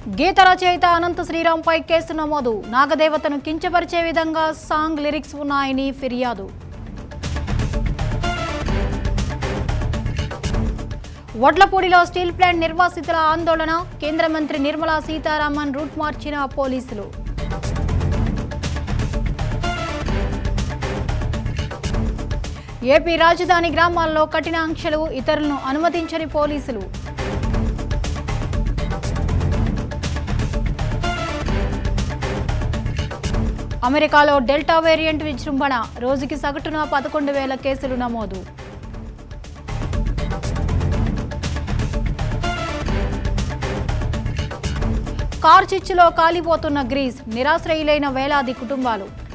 గీత రచయిత అనంత శ్రీరామ్పై కేసు నమోదు నాగదేవతను కించపరిచే విధంగా సాంగ్ లిరిక్స్ ఉన్నాయని ఫిర్యాదు వడ్లపూడిలో స్టీల్ ప్లాంట్ నిర్వాసితుల ఆందోళన కేంద్ర మంత్రి నిర్మలా సీతారామన్ రూట్ మార్చిన పోలీసులు ఏపీ రాజధాని గ్రామాల్లో కఠిన ఆంక్షలు ఇతరులను అనుమతించని పోలీసులు అమెరికాలో డెల్టా వేరియంట్ విజృంభణ రోజుకి సగటున పదకొండు వేల కేసులు నమోదు కార్ చిచ్చులో కాలిపోతున్న గ్రీస్ నిరాశ్రయులైన వేలాది కుటుంబాలు